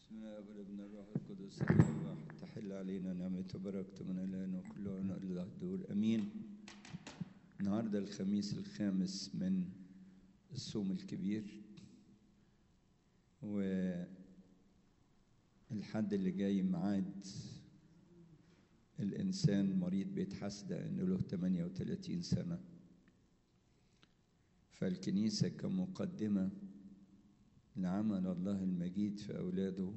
بسم الله والابن الروح القدس الله الواحد تحل علينا نعمته وبركته من الان وكل عون الله الدور امين النهارده الخميس الخامس من الصوم الكبير والحد اللي جاي ميعاد الانسان مريض بيت حسده انه له 38 سنه فالكنيسه كمقدمه لعمل الله المجيد في أولاده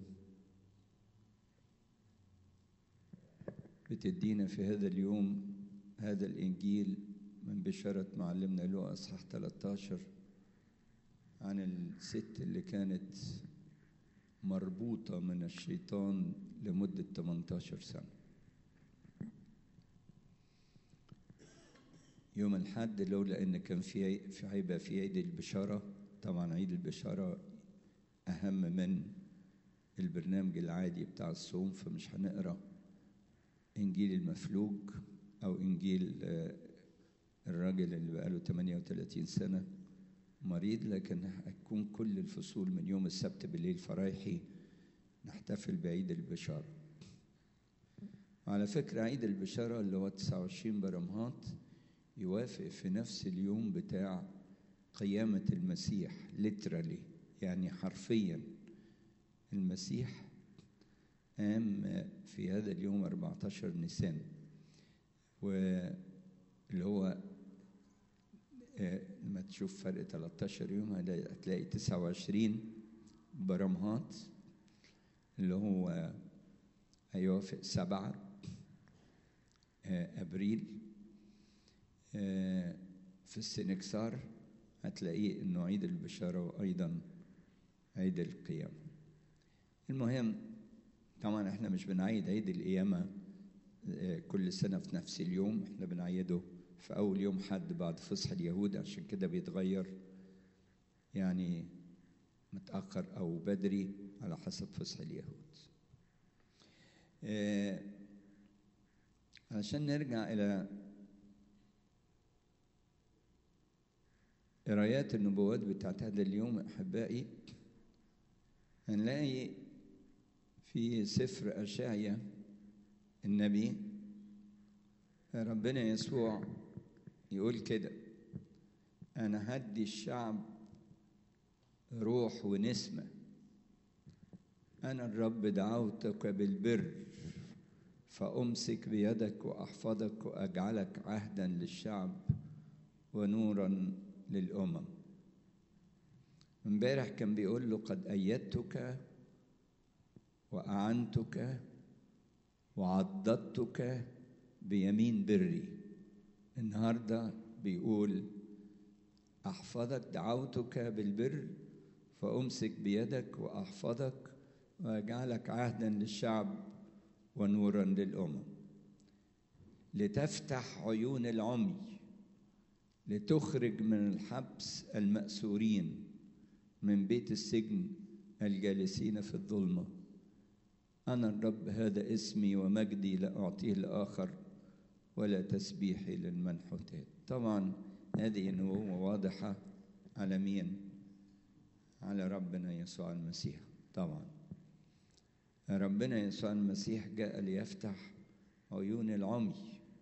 بتدينا في هذا اليوم هذا الإنجيل من بشارة معلمنا له أصحاح 13 عن الست اللي كانت مربوطة من الشيطان لمدة 18 سنة يوم الحد لولا ان كان في في هيبقى في عيد البشاره طبعا عيد البشاره أهم من البرنامج العادي بتاع الصوم فمش هنقرا إنجيل المفلوج أو إنجيل الراجل اللي بقاله 38 سنة مريض لكن هتكون كل الفصول من يوم السبت بالليل فرايحي نحتفل بعيد البشارة وعلى فكرة عيد البشارة اللي هو 29 برمهات يوافق في نفس اليوم بتاع قيامة المسيح literally يعني حرفيا المسيح قام في هذا اليوم 14 نيسان واللي هو لما تشوف فرق 13 يوم هتلاقي 29 برمهات اللي هو هيوافق سبعة أبريل في السنكسار هتلاقيه انه عيد البشاره وايضا عيد القيامة المهم طبعا احنا مش بنعيد عيد القيامة كل سنة في نفس اليوم احنا بنعيده في أول يوم حد بعد فصح اليهود عشان كده بيتغير يعني متأخر أو بدري على حسب فصح اليهود اه عشان نرجع إلى قرايات النبوات بتاعت هذا اليوم أحبائي هنلاقي في سفر أشعيا النبي ربنا يسوع يقول كده أنا هدي الشعب روح ونسمة أنا الرب دعوتك بالبر فأمسك بيدك وأحفظك وأجعلك عهدا للشعب ونورا للأمم امبارح كان بيقول له قد أيدتك وأعنتك وعضدتك بيمين بري النهارده بيقول أحفظك دعوتك بالبر فأمسك بيدك وأحفظك وأجعلك عهدا للشعب ونورا للأمم لتفتح عيون العمي لتخرج من الحبس المأسورين من بيت السجن الجالسين في الظلمة أنا الرب هذا اسمي ومجدي لا أعطيه لآخر ولا تسبيحي للمنحوتات طبعا هذه نبوة واضحة على مين على ربنا يسوع المسيح طبعا ربنا يسوع المسيح جاء ليفتح عيون العمي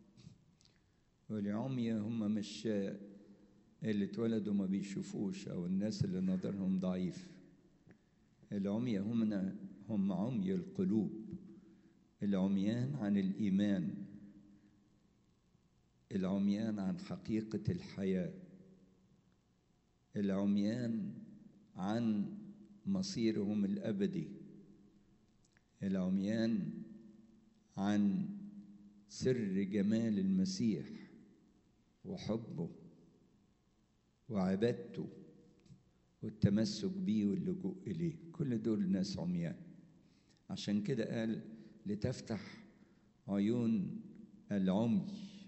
والعمي هم مش اللي اتولدوا ما بيشوفوش او الناس اللي نظرهم ضعيف العمي هم هم عمي القلوب العميان عن الايمان العميان عن حقيقه الحياه العميان عن مصيرهم الابدي العميان عن سر جمال المسيح وحبه وعبادته والتمسك بيه واللجوء إليه كل دول ناس عميان عشان كده قال لتفتح عيون العمي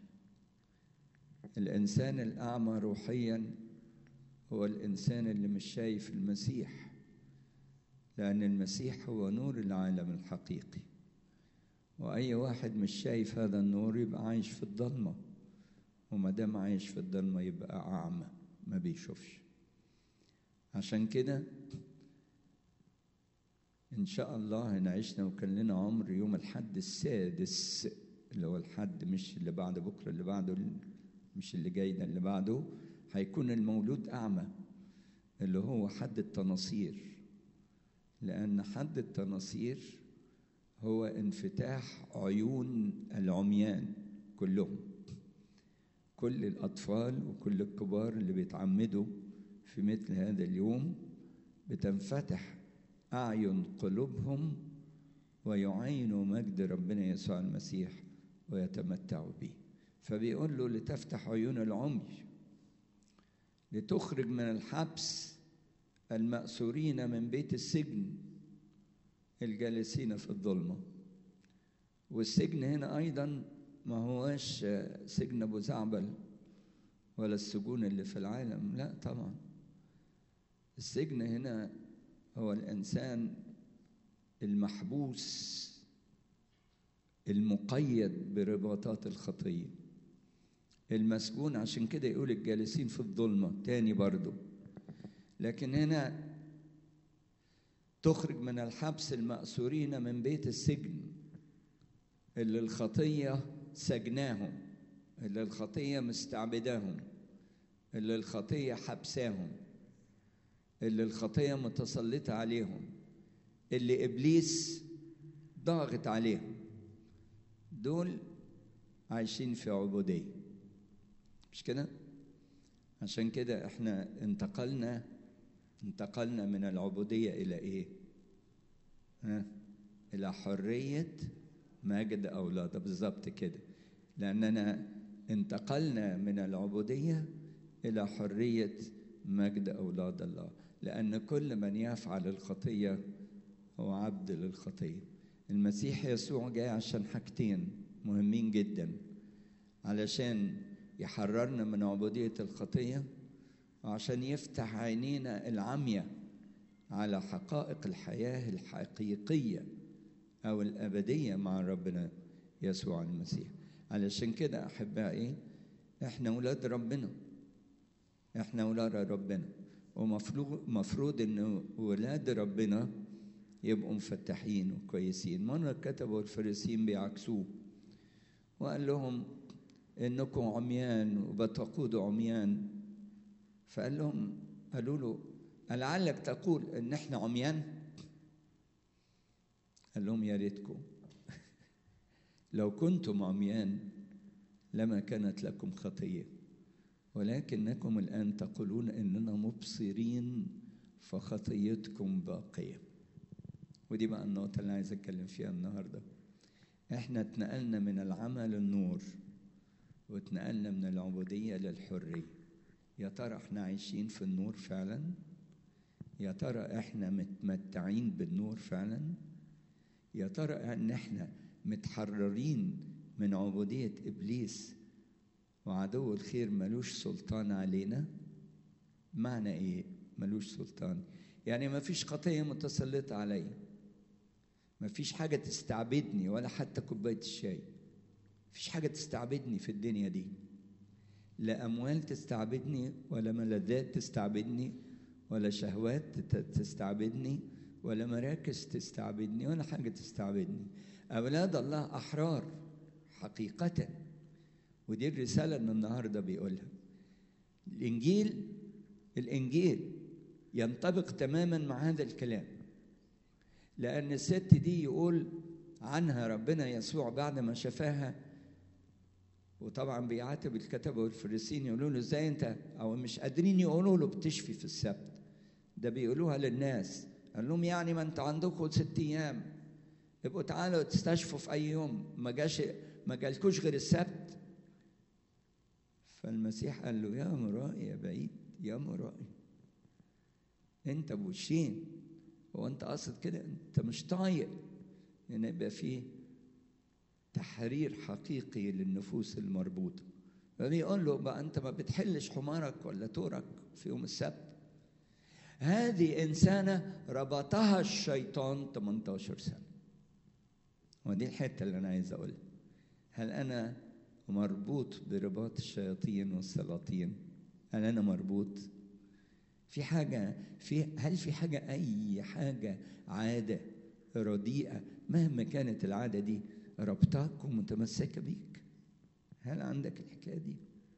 الإنسان الأعمى روحيا هو الإنسان اللي مش شايف المسيح لأن المسيح هو نور العالم الحقيقي وأي واحد مش شايف هذا النور يبقى عايش في الضلمة وما دام عايش في الضلمة يبقى أعمى ما بيشوفش عشان كده إن شاء الله إن عشنا وكان لنا عمر يوم الحد السادس اللي هو الحد مش اللي بعد بكرة اللي بعده مش اللي جاي ده اللي بعده هيكون المولود أعمى اللي هو حد التناصير لأن حد التناصير هو انفتاح عيون العميان كلهم كل الأطفال وكل الكبار اللي بيتعمدوا في مثل هذا اليوم بتنفتح أعين قلوبهم ويعينوا مجد ربنا يسوع المسيح ويتمتعوا به فبيقول له لتفتح عيون العمي لتخرج من الحبس المأسورين من بيت السجن الجالسين في الظلمة والسجن هنا أيضا ما هواش سجن أبو زعبل ولا السجون اللي في العالم لا طبعا السجن هنا هو الإنسان المحبوس المقيد برباطات الخطية المسجون عشان كده يقول الجالسين في الظلمة تاني برضو لكن هنا تخرج من الحبس المأسورين من بيت السجن اللي الخطية سجناهم اللي الخطية مستعبداهم اللي الخطية حبساهم اللي الخطية متسلطة عليهم اللي إبليس ضاغط عليهم دول عايشين في عبودية مش كده؟ عشان كده احنا انتقلنا انتقلنا من العبودية إلى إيه؟ ها؟ إلى حرية مجد أولاده بالظبط كده لأننا انتقلنا من العبودية إلى حرية مجد أولاد الله لأن كل من يفعل الخطية هو عبد للخطية المسيح يسوع جاي عشان حاجتين مهمين جدا علشان يحررنا من عبودية الخطية وعشان يفتح عينينا العمية على حقائق الحياة الحقيقية أو الأبدية مع ربنا يسوع المسيح علشان كده أحبائي إحنا أولاد ربنا إحنا أولاد ربنا ومفروض مفروض إن ولاد ربنا يبقوا مفتحين وكويسين مرة كتبوا الفريسيين بيعكسوه وقال لهم إنكم عميان وبتقودوا عميان فقال لهم قالوا له لعلك تقول إن إحنا عميان قال لهم يا ريتكم لو كنتم عميان لما كانت لكم خطيه ولكنكم الان تقولون اننا مبصرين فخطيتكم باقيه ودي بقى النقطه اللي عايز اتكلم فيها النهارده احنا اتنقلنا من العمى للنور واتنقلنا من العبوديه للحريه يا ترى احنا عايشين في النور فعلا يا ترى احنا متمتعين بالنور فعلا يا ترى ان احنا متحررين من عبوديه ابليس وعدو الخير ملوش سلطان علينا معنى ايه ملوش سلطان يعني ما فيش خطيه متسلطه عليا ما فيش حاجه تستعبدني ولا حتى كوبايه الشاي فيش حاجه تستعبدني في الدنيا دي لا اموال تستعبدني ولا ملذات تستعبدني ولا شهوات تستعبدني ولا مراكز تستعبدني ولا حاجة تستعبدني أولاد الله أحرار حقيقة ودي الرسالة اللي النهاردة بيقولها الإنجيل الإنجيل ينطبق تماما مع هذا الكلام لأن الست دي يقول عنها ربنا يسوع بعد ما شفاها وطبعا بيعاتب الكتبة والفريسين يقولوا له ازاي انت او مش قادرين يقولوا له بتشفي في السبت ده بيقولوها للناس قال لهم يعني ما انت عندكم ست ايام ابقوا تعالوا تستشفوا في اي يوم ما جاش ما جالكوش غير السبت فالمسيح قال له يا مرائي يا بعيد يا مرائي انت بوشين هو انت قصد كده انت مش طايق ان يبقى فيه تحرير حقيقي للنفوس المربوطه فبيقول له بقى انت ما بتحلش حمارك ولا تورك في يوم السبت هذه إنسانة ربطها الشيطان 18 سنة ودي الحتة اللي أنا عايز أقولها هل أنا مربوط برباط الشياطين والسلاطين هل أنا مربوط في حاجة في هل في حاجة أي حاجة عادة رديئة مهما كانت العادة دي ربطاك ومتمسكة بيك هل عندك الحكاية دي؟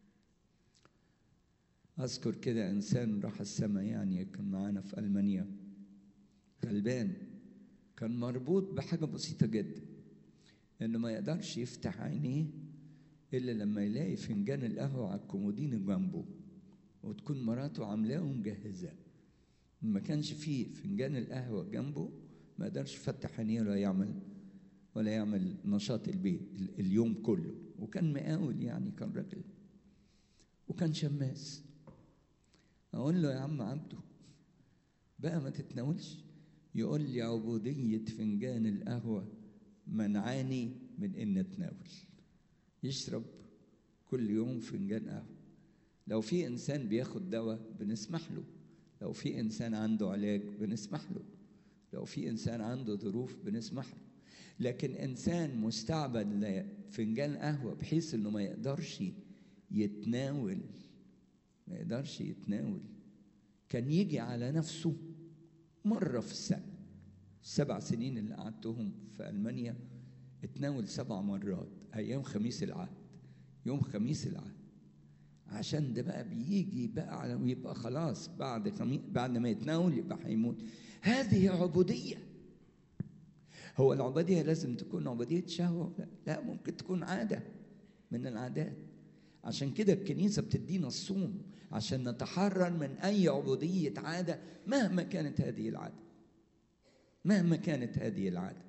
أذكر كده إنسان راح السما يعني كان معانا في ألمانيا غلبان كان مربوط بحاجة بسيطة جدا إنه ما يقدرش يفتح عينيه إلا لما يلاقي فنجان القهوة على الكومودين جنبه وتكون مراته عاملاه ومجهزاه ما كانش فيه فنجان القهوة جنبه ما قدرش يفتح عينيه ولا يعمل ولا يعمل نشاط البيت اليوم كله وكان مقاول يعني كان راجل وكان شماس اقول له يا عم عبده بقى ما تتناولش يقول لي عبودية فنجان القهوة منعاني من ان اتناول يشرب كل يوم فنجان قهوة لو في انسان بياخد دواء بنسمح له لو في انسان عنده علاج بنسمح له لو في انسان عنده ظروف بنسمح له لكن انسان مستعبد لفنجان قهوه بحيث انه ما يقدرش يتناول ما يقدرش يتناول كان يجي على نفسه مره في السنه السبع سنين اللي قعدتهم في المانيا اتناول سبع مرات ايام خميس العهد يوم خميس العهد عشان ده بقى بيجي بقى على ويبقى خلاص بعد خميس بعد ما يتناول يبقى هيموت هذه عبوديه هو العبودية لازم تكون عبودية شهوة لا, لا ممكن تكون عادة من العادات عشان كده الكنيسة بتدينا الصوم عشان نتحرر من أي عبودية عادة مهما كانت هذه العادة مهما كانت هذه العادة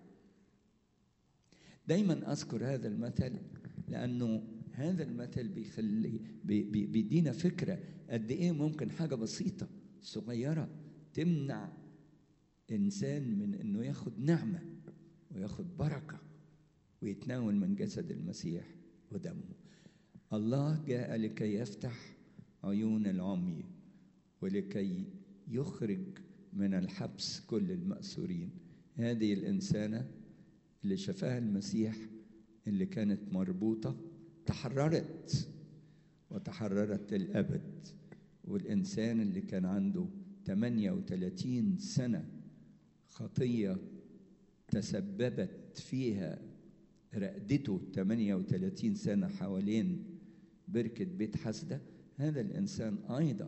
دايما أذكر هذا المثل لأنه هذا المثل بيخلي بي بي بيدينا فكرة قد إيه ممكن حاجة بسيطة صغيرة تمنع إنسان من إنه ياخد نعمة وياخد بركة ويتناول من جسد المسيح ودمه الله جاء لكي يفتح عيون العمي ولكي يخرج من الحبس كل المأسورين هذه الإنسانة اللي شافها المسيح اللي كانت مربوطة تحررت وتحررت الأبد والإنسان اللي كان عنده 38 سنة خطية تسببت فيها رقدته 38 سنة حوالين بركة بيت حسدة هذا الإنسان أيضا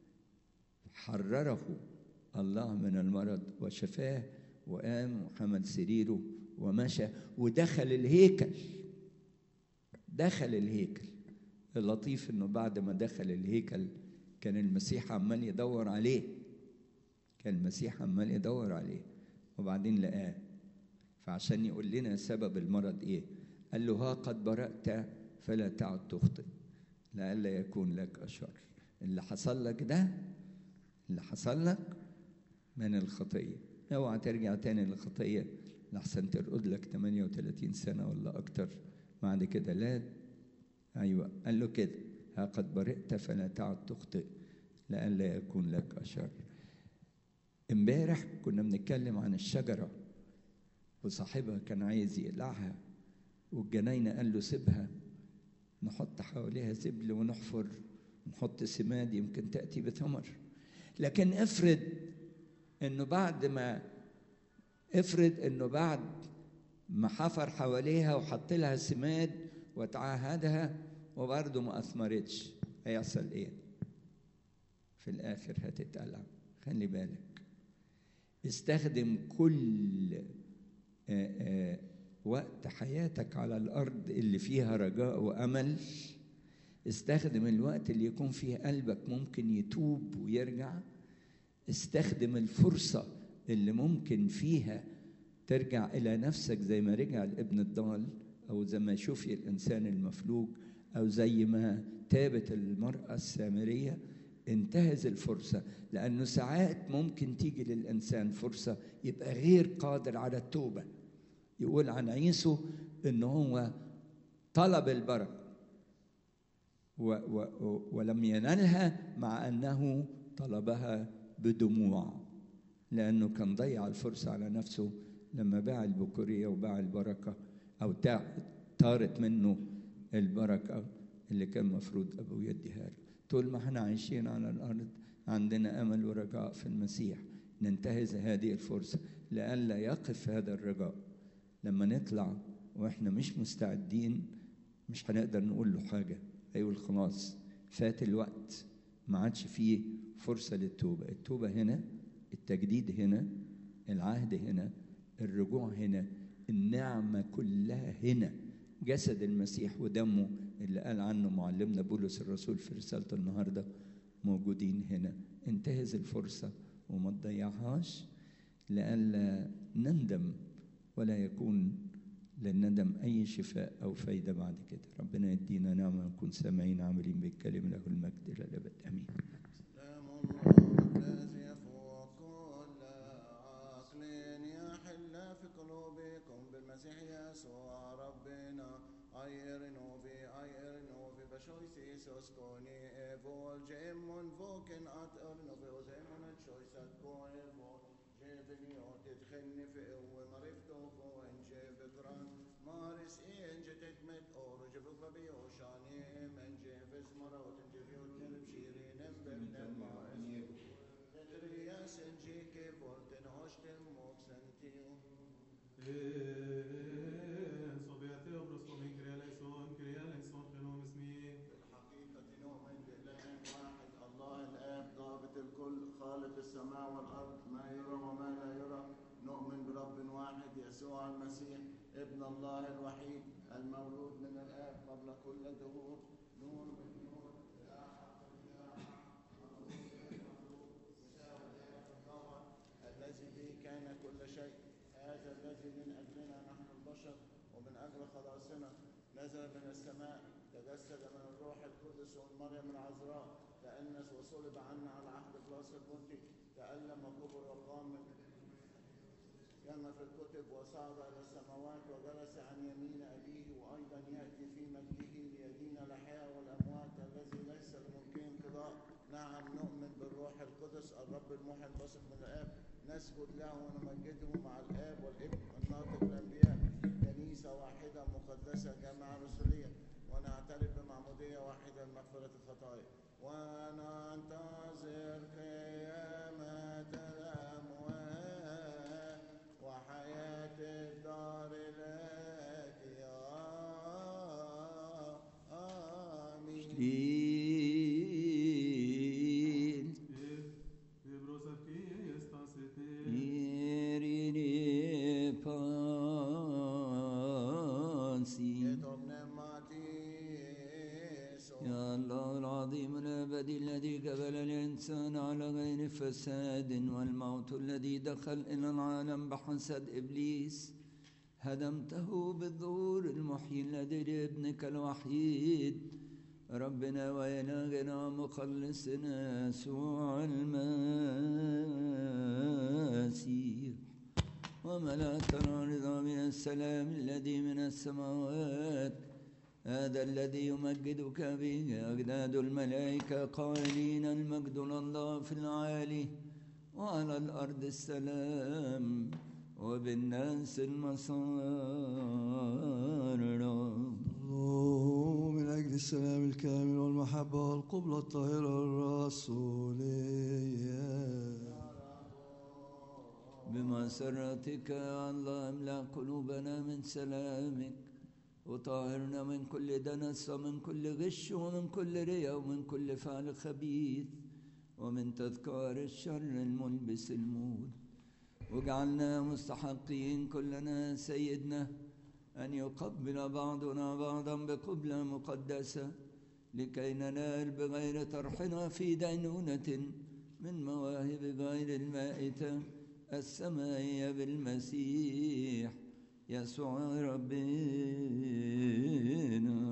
حرره الله من المرض وشفاه وقام وحمل سريره ومشى ودخل الهيكل دخل الهيكل اللطيف انه بعد ما دخل الهيكل كان المسيح عمال يدور عليه كان المسيح عمال يدور عليه وبعدين لقاه فعشان يقول لنا سبب المرض ايه قال له ها قد برأت فلا تعد تخطئ لئلا يكون لك أشر اللي حصل لك ده اللي حصل لك من الخطية اوعى ترجع تاني للخطية لحسن ترقد لك 38 سنة ولا أكتر بعد كده لا أيوة قال له كده ها قد برئت فلا تعد تخطئ لئلا يكون لك أشر امبارح كنا بنتكلم عن الشجرة وصاحبها كان عايز يقلعها والجناينة قال له سيبها نحط حواليها زبل ونحفر نحط سماد يمكن تأتي بثمر لكن افرض انه بعد ما افرض انه بعد ما حفر حواليها وحط لها سماد وتعهدها وبرضه ما اثمرتش هيحصل ايه في الاخر هتتقلع خلي بالك استخدم كل آآ آآ وقت حياتك على الارض اللي فيها رجاء وامل استخدم الوقت اللي يكون فيه قلبك ممكن يتوب ويرجع استخدم الفرصه اللي ممكن فيها ترجع الى نفسك زي ما رجع الابن الضال او زي ما شفي الانسان المفلوج او زي ما تابت المراه السامريه انتهز الفرصه لانه ساعات ممكن تيجي للانسان فرصه يبقى غير قادر على التوبه يقول عن عيسو ان هو طلب البركه و و ولم ينالها مع انه طلبها بدموع لانه كان ضيع الفرصه على نفسه لما باع البكوريه وباع البركه او طارت منه البركه اللي كان مفروض ابوه يديها له طول ما احنا عايشين على الارض عندنا امل ورجاء في المسيح ننتهز هذه الفرصه لئلا يقف هذا الرجاء لما نطلع واحنا مش مستعدين مش هنقدر نقول له حاجه ايوه خلاص فات الوقت ما عادش فيه فرصه للتوبه التوبه هنا التجديد هنا العهد هنا الرجوع هنا النعمه كلها هنا جسد المسيح ودمه اللي قال عنه معلمنا بولس الرسول في رسالة النهاردة موجودين هنا انتهز الفرصة وما تضيعهاش لئلا نندم ولا يكون للندم أي شفاء أو فايدة بعد كده ربنا يدينا نعمة نكون سامعين عاملين بالكلمة له المجد إلى الأبد آمين سلام الله الذي يفوق كل عقل يحل في قلوبكم بالمسيح يسوع ربنا ايرنو في ايرنو في بشويسي سوسكوني ايفول جيمون فوكن اترنو في وزيمون تشويسات كويفول جيبني تدخلني في قوة مرفتو فوين جيب جران مارس إن جتكمت أورو جيب غبي وشاني من جيب اسمرا وتنجفي وتنب شيرين بمن المارس تدري يا سنجي كيف ولتن هوشتن موكسنتيو صبيت أبرص من كريا ليسون كريا ليسون خنوم اسمي بالحقيقة نؤمن بإله واحد الله الآب ضابط الكل خالق السماء والأرض ما يرى وما لا يرى نؤمن برب واحد يسوع المسيح ابن الله الوحيد المولود من الآب قبل كل دهور نور من نور لا حق إلا حق. الذي به كان كل شيء هذا الذي من أجلنا نحن البشر ومن أجل خلاصنا نزل من السماء تجسد من الروح القدس والمريم العذراء تأنس وصلب عنا على عهد خلاص البنطي تألم وكبر وقام من كما في الكتب وصعد إلى السماوات وجلس عن يمين أبيه وأيضا يأتي في مجده ليدين الأحياء والأموات الذي ليس لممكن انقضاء نعم نؤمن بالروح القدس الرب المحيي الباسط من الآب نسجد له ونمجده مع الآب والابن الناطق الأنبياء كنيسة واحدة مقدسة جامعة رسولية ونعترف بمعمودية واحدة لمغفرة الخطايا وننتظر قيامة الأموات وحياة الدار الآتية آمين شليل Vibrosa qui estansete Irine pansi يتوب نعمتي يا الله العظيم الأبدي الذي قبل الإنسان على غير فساد والموت الذي دخل إلى العالم بحسد إبليس هدمته بالظهور المحيي الذي لابنك الوحيد ربنا وإلهنا مخلصنا يسوع المسيح وملأتنا رضا من السلام الذي من السماوات هذا الذي يمجدك به أجداد الملائكة قائلين المجد لله في العالي وعلى الأرض السلام وبالناس المسار الله من أجل السلام الكامل والمحبة والقبلة الطاهرة الرسولية بمسرتك يا الله املأ قلوبنا من سلامك وطهرنا من كل دنس ومن كل غش ومن كل رياء ومن كل فعل خبيث ومن تذكار الشر الملبس الموت واجعلنا مستحقين كلنا سيدنا أن يقبل بعضنا بعضا بقبلة مقدسة لكي ننال بغير طرحنا في دينونة من مواهب غير المائتة السمائية بالمسيح يسوع ربنا